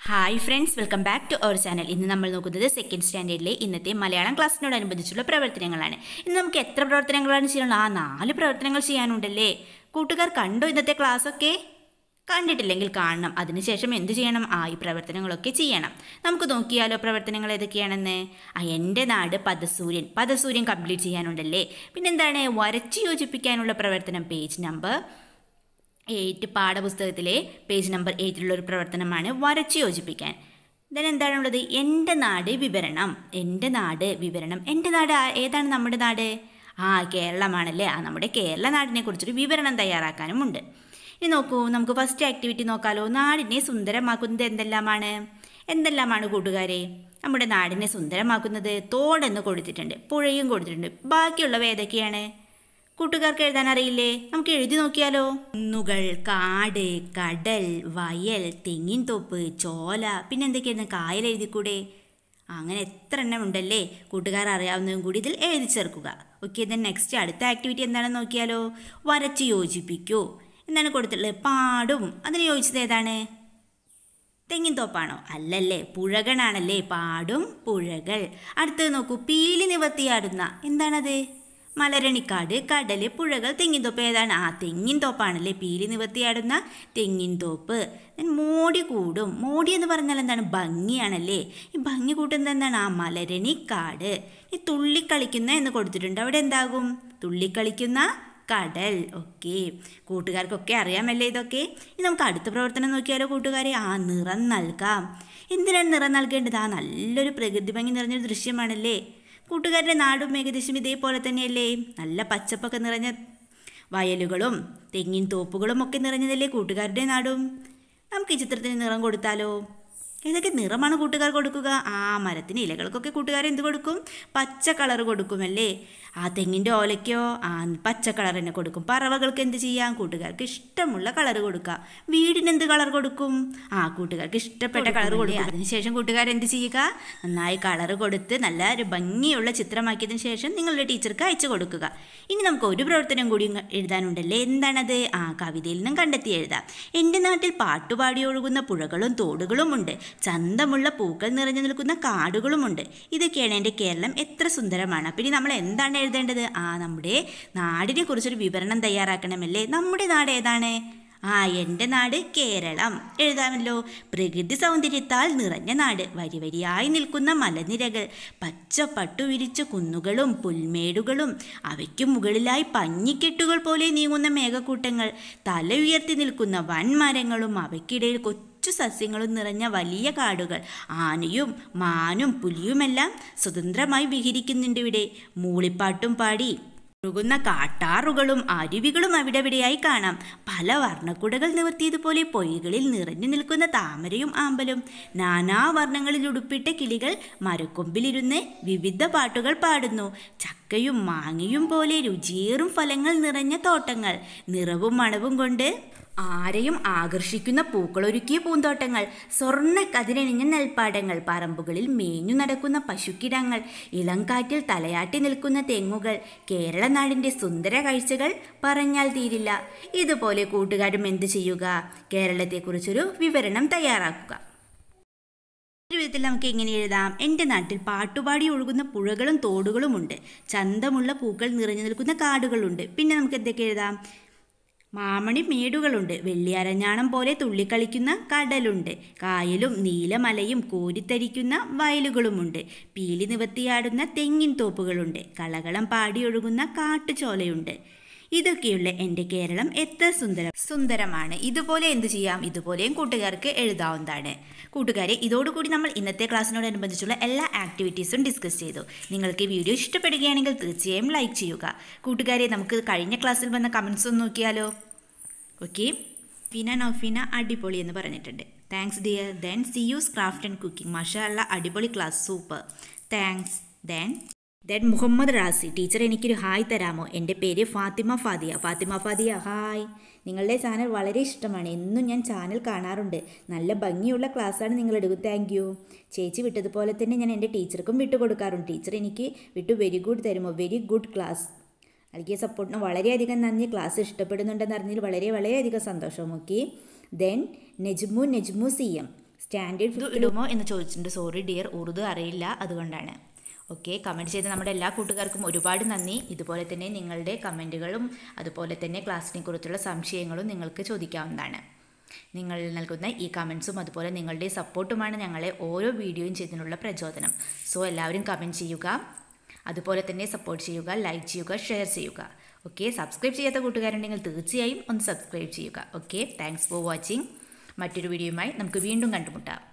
hi friends welcome back to our channel ഇന്ന് നമ്മൾ നോക്കുന്നത് സെക്കൻഡ് സ്റ്റാൻഡേർഡിലെ ഇന്നത്തെ മലയാളം ക്ലാസ്സിനോടനുബന്ധിച്ചുള്ള പ്രവർത്തനങ്ങളാണ് ഇന്ന് നമുക്ക് എത്ര പ്രവർത്തനങ്ങളാണ് ചെയ്യാനുള്ളത് ആ നാല് പ്രവർത്തനങ്ങൾ ചെയ്യാനുണ്ടല്ലേ കൂട്ടുകാർ കണ്ടോ ഇന്നത്തെ ക്ലാസ്സൊക്കെ കണ്ടിട്ടില്ലെങ്കിൽ കാണണം അതിനുശേഷം എന്ത് ചെയ്യണം ആ ഈ പ്രവർത്തനങ്ങളൊക്കെ ചെയ്യണം നമുക്ക് നോക്കിയാലോ പ്രവർത്തനങ്ങൾ ഏതൊക്കെയാണെന്ന് ആ എൻ്റെ നാട് പദസൂര്യൻ പദസൂര്യൻ കംപ്ലീറ്റ് ചെയ്യാനുണ്ടല്ലേ പിന്നെന്താണ് വരച്ച് യോജിപ്പിക്കാനുള്ള പ്രവർത്തനം പേജ് നമ്പർ എയ്റ്റ് പാഠപുസ്തകത്തിലെ പേജ് നമ്പർ എയ്റ്റിലുള്ള ഒരു പ്രവർത്തനമാണ് വരച്ച് യോജിപ്പിക്കാൻ ദെൻ എന്താണുള്ളത് എൻ്റെ നാട് വിവരണം എൻ്റെ നാട് വിവരണം എൻ്റെ നാട് ആ- ഏതാണ് നമ്മുടെ നാട് ആ കേരളമാണല്ലേ ആ നമ്മുടെ കേരള നാടിനെ കുറിച്ചൊരു വിവരണം തയ്യാറാക്കാനുമുണ്ട് ഇനി നോക്കൂ നമുക്ക് ഫസ്റ്റ് ആക്ടിവിറ്റി നോക്കാലോ നാടിനെ സുന്ദരമാക്കുന്നത് എന്തെല്ലാമാണ് എന്തെല്ലാമാണ് കൂട്ടുകാരെ നമ്മുടെ നാടിനെ സുന്ദരമാക്കുന്നത് തോടെന്ന് കൊടുത്തിട്ടുണ്ട് പുഴയും കൊടുത്തിട്ടുണ്ട് ബാക്കിയുള്ളവ ഏതൊക്കെയാണ് കൂട്ടുകാർക്ക് എഴുതാൻ അറിയില്ലേ നമുക്ക് എഴുതി നോക്കിയാലോ കുന്നുകൾ കാട് കടൽ വയൽ തെങ്ങിൻ തോപ്പ് ചോല പിന്നെ എന്തൊക്കെയായിരുന്നു കായൽ എഴുതിക്കൂടെ അങ്ങനെ എത്ര എണ്ണം ഉണ്ടല്ലേ കൂട്ടുകാർ അറിയാവുന്നതും കൂടി ഇതിൽ എഴുതി ചേർക്കുക ഓക്കെ ദെൻ നെക്സ്റ്റ് അടുത്ത ആക്ടിവിറ്റി എന്താണെന്ന് നോക്കിയാലോ വരച്ച് യോജിപ്പിക്കൂ എന്താണ് കൊടുത്തിട്ടുള്ളത് പാടും അതിന് യോജിച്ചത് ഏതാണ് തെങ്ങിൻ തോപ്പാണോ അല്ലല്ലേ പുഴകളാണല്ലേ പാടും പുഴകൾ അടുത്തത് നോക്കൂ പീലി നിവർത്തിയാടുന്ന എന്താണത് മലരണിക്കാട് കടല് പുഴകൾ തെങ്ങിൻ തോപ്പ് ഏതാണ് ആ തെങ്ങിൻ തോപ്പാണല്ലേ പീലി നിവർത്തിയാടുന്ന തെങ്ങിൻ തോപ്പ് Then മോടി കൂടും മോടി എന്ന് പറഞ്ഞാൽ എന്താണ് ഭംഗിയാണല്ലേ ഈ ഭംഗി കൂട്ടുന്നത് എന്താണ് ആ മലരണിക്കാട് ഈ തുള്ളിക്കളിക്കുന്ന എന്ന് കൊടുത്തിട്ടുണ്ട് അവിടെ എന്താകും തുള്ളിക്കളിക്കുന്ന കടൽ ഓക്കെ കൂട്ടുകാർക്കൊക്കെ അറിയാമല്ലേ ഇതൊക്കെ ഇനി നമുക്ക് അടുത്ത പ്രവർത്തനം നോക്കിയാലോ കൂട്ടുകാരെ ആ നിറം നൽകാം എന്തിനാണ് നിറം നൽകേണ്ടത് ആ നല്ലൊരു പ്രകൃതി ഭംഗി നിറഞ്ഞൊരു ദൃശ്യമാണല്ലേ കൂട്ടുകാരുടെ നാടും ഏകദേശം ഇതേപോലെ തന്നെയല്ലേ നല്ല പച്ചപ്പൊക്കെ നിറഞ്ഞ വയലുകളും തെങ്ങിൻ തോപ്പുകളും ഒക്കെ നിറഞ്ഞതല്ലേ കൂട്ടുകാരുടെ നാടും നമുക്ക് ഈ ചിത്രത്തിന് നിറം കൊടുത്താലോ ഏതൊക്കെ നിറമാണ് കൂട്ടുകാർ കൊടുക്കുക ആ മരത്തിന് ഇലകൾക്കൊക്കെ കൂട്ടുകാർ എന്ത് കൊടുക്കും പച്ച കളർ കൊടുക്കുമല്ലേ ആ തെങ്ങിൻ്റെ ഓലയ്ക്കോ ആ പച്ച കളർ തന്നെ കൊടുക്കും പറവകൾക്ക് എന്ത് ചെയ്യാം കൂട്ടുകാർക്ക് ഇഷ്ടമുള്ള കളർ കൊടുക്കുക വീടിന് എന്ത് കളർ കൊടുക്കും ആ കൂട്ടുകാർക്ക് ഇഷ്ടപ്പെട്ട കളർ കൊടുക്കും അതിനുശേഷം കൂട്ടുകാർ എന്ത് ചെയ്യുക നന്നായി കളർ കൊടുത്ത് നല്ല ഒരു ഭംഗിയുള്ള ചിത്രമാക്കിയതിന് ശേഷം നിങ്ങളുടെ ടീച്ചർക്ക് അയച്ചു കൊടുക്കുക ഇനി നമുക്ക് ഒരു പ്രവർത്തനം കൂടി ഇങ്ങ- എഴുതാനുണ്ടല്ലേ എന്താണത് ആ കവിതയിൽ നിന്നും കണ്ടെത്തി എഴുതാം എൻ്റെ നാട്ടിൽ പാട്ടുപാടി ഒഴുകുന്ന പുഴകളും തോടുകളും ഉണ്ട് ചന്തമുള്ള പൂക്കൾ നിറഞ്ഞു നിൽക്കുന്ന കാടുകളുമുണ്ട് ഇതൊക്കെയാണ് എൻ്റെ കേരളം എത്ര സുന്ദരമാണ് അപ്പം ഇനി നമ്മൾ എന്താണ് എഴുതേണ്ടത് ആ നമ്മുടെ നാടിനെ കുറിച്ചൊരു വിവരണം തയ്യാറാക്കണമല്ലേ നമ്മുടെ നാട് ഏതാണ് ആ എൻ്റെ നാട് കേരളം എഴുതാമല്ലോ പ്രകൃതി സൗന്ദര്യത്താൽ നിറഞ്ഞ നാട് വരി വരിയായി നിൽക്കുന്ന മലനിരകൾ പച്ച പട്ടു വിരിച്ച കുന്നുകളും പുൽമേടുകളും അവയ്ക്ക് മുകളിലായി പഞ്ഞിക്കെട്ടുകൾ പോലെ നീങ്ങുന്ന മേഘക്കൂട്ടങ്ങൾ തല ഉയർത്തി നിൽക്കുന്ന വൻമരങ്ങളും അവയ്ക്കിടയിൽ കൊച്ചു സസ്യങ്ങളും നിറഞ്ഞ വലിയ കാടുകൾ ആനയും മാനും പുലിയുമെല്ലാം സ്വതന്ത്രമായി വിഹരിക്കുന്നുണ്ട് ഇവിടെ മൂളിപ്പാട്ടും പാടി ഒഴുകുന്ന കാട്ടാറുകളും അരുവികളും അവിടെവിടെയായി കാണാം പല വർണ്ണക്കുടകൾ നിവർത്തിയതുപോലെ പൊയ്കളിൽ നിറഞ്ഞു നിൽക്കുന്ന താമരയും ആമ്പലും നാനാ വർണ്ണങ്ങളിൽ ഉടുപ്പിട്ട കിളികൾ മരക്കൊമ്പിലിരുന്ന് വിവിധ പാട്ടുകൾ പാടുന്നു ചക്കയും മാങ്ങയും പോലെ രുചിയേറും ഫലങ്ങൾ നിറഞ്ഞ തോട്ടങ്ങൾ നിറവും മണവും കൊണ്ട് ആരെയും ആകർഷിക്കുന്ന പൂക്കളൊരുക്കിയ പൂന്തോട്ടങ്ങൾ സ്വർണ്ണ കതിരണിഞ്ഞ നെൽപ്പാടങ്ങൾ പറമ്പുകളിൽ മേഞ്ഞു നടക്കുന്ന പശുക്കിടങ്ങൾ ഇളംകാറ്റിൽ തലയാട്ടി നിൽക്കുന്ന തെങ്ങുകൾ കേരള നാടിൻ്റെ സുന്ദര കാഴ്ചകൾ പറഞ്ഞാൽ തീരില്ല ഇതുപോലെ കൂട്ടുകാരും എന്ത് ചെയ്യുക കേരളത്തെക്കുറിച്ചൊരു വിവരണം തയ്യാറാക്കുക ഒരു വിധത്തിൽ നമുക്ക് എങ്ങനെ എഴുതാം എൻ്റെ നാട്ടിൽ പാട്ടുപാടി ഒഴുകുന്ന പുഴകളും തോടുകളുമുണ്ട് ചന്തമുള്ള പൂക്കൾ നിറഞ്ഞു നിൽക്കുന്ന കാടുകളുണ്ട് പിന്നെ നമുക്ക് എന്തൊക്കെ എഴുതാം മാമണി മേടുകളുണ്ട് വെള്ളിയരഞ്ഞാണം പോലെ തുള്ളിക്കളിക്കുന്ന കടലുണ്ട് കായലും നീലമലയും കോരിത്തരിക്കുന്ന വയലുകളുമുണ്ട് പീലി നിവർത്തിയാടുന്ന തെങ്ങിൻ തോപ്പുകളുണ്ട് കളകളം പാടിയൊഴുകുന്ന കാട്ടുചോലയുണ്ട് ഇതൊക്കെയുള്ള എൻ്റെ കേരളം എത്ര സുന്ദരം സുന്ദരമാണ് ഇതുപോലെ എന്ത് ചെയ്യാം ഇതുപോലെയും കൂട്ടുകാർക്ക് എഴുതാവുന്നതാണ് കൂട്ടുകാരെ ഇതോടുകൂടി നമ്മൾ ഇന്നത്തെ ക്ലാസ്സിനോടനുബന്ധിച്ചുള്ള എല്ലാ ആക്ടിവിറ്റീസും ഡിസ്കസ് ചെയ്തു നിങ്ങൾക്ക് ഈ വീഡിയോ ഇഷ്ടപ്പെടുകയാണെങ്കിൽ തീർച്ചയായും ലൈക്ക് ചെയ്യുക കൂട്ടുകാരെ നമുക്ക് കഴിഞ്ഞ ക്ലാസ്സിൽ വന്ന കമൻസ് ഒന്ന് നോക്കിയാലോ ഓക്കെ ഫിന നൗഫിന അടിപൊളി എന്ന് പറഞ്ഞിട്ടുണ്ട് thanks dear then C use craft and cooking മഷാല്ല അടിപൊളി class super thanks then then Muhammad Razi teacher എനിക്കൊരു ഹായ് തരാമോ എൻ്റെ പേര് ഫാത്തിമ ഫാദിയ ഫാത്തിമ ഫാദിയ ഹായ് നിങ്ങളുടെ ചാനൽ വളരെ ഇഷ്ടമാണ് എന്നും ഞാൻ ചാനൽ കാണാറുണ്ട് നല്ല ഭംഗിയുള്ള ക്ലാസ്സാണ് നിങ്ങൾ എടുക്കും താങ്ക് യു ചേച്ചി വിട്ടതുപോലെ തന്നെ ഞാൻ എൻ്റെ ടീച്ചർക്കും വിട്ടുകൊടുക്കാറുണ്ട് ടീച്ചർ എനിക്ക് വിട്ടു വെരി ഗുഡ് തരുമോ വെരി ഗുഡ് ക്ലാസ് നൽകിയ സപ്പോർട്ടിന് വളരെയധികം നന്ദി ക്ലാസ് ഇഷ്ടപ്പെടുന്നുണ്ടെന്ന് അറിഞ്ഞതിൽ വളരെ വളരെയധികം സന്തോഷം okay then Nejmu Nejmu C M standard ഇത് ഇടുമോ എന്ന് ചോദിച്ചിട്ടുണ്ട് സോറി ഡിയർ ഉറുദു അറിയില്ല അതുകൊണ്ടാണ് ഓക്കെ കമൻറ്റ് ചെയ്ത നമ്മുടെ എല്ലാ കൂട്ടുകാർക്കും ഒരുപാട് നന്ദി ഇതുപോലെ തന്നെ നിങ്ങളുടെ കമൻറ്റുകളും അതുപോലെ തന്നെ ക്ലാസ്സിനെ കുറിച്ചുള്ള സംശയങ്ങളും നിങ്ങൾക്ക് ചോദിക്കാവുന്നതാണ് നിങ്ങൾ നൽകുന്ന ഈ കമൻസും അതുപോലെ നിങ്ങളുടെ സപ്പോർട്ടുമാണ് ഞങ്ങളെ ഓരോ വീഡിയോയും ചെയ്തതിനുള്ള പ്രചോദനം സോ എല്ലാവരും കമൻറ്റ് ചെയ്യുക അതുപോലെ തന്നെ സപ്പോർട്ട് ചെയ്യുക ലൈക്ക് ചെയ്യുക ഷെയർ ചെയ്യുക ഓക്കെ സബ്സ്ക്രൈബ് ചെയ്യാത്ത കൂട്ടുകാരുണ്ടെങ്കിൽ തീർച്ചയായും ഒന്ന് സബ്സ്ക്രൈബ് ചെയ്യുക ഓക്കെ താങ്ക്സ് ഫോർ വാച്ചിങ് മറ്റൊരു വീഡിയോയുമായി നമുക്ക് വീണ്ടും കണ്ടുമുട്ടാം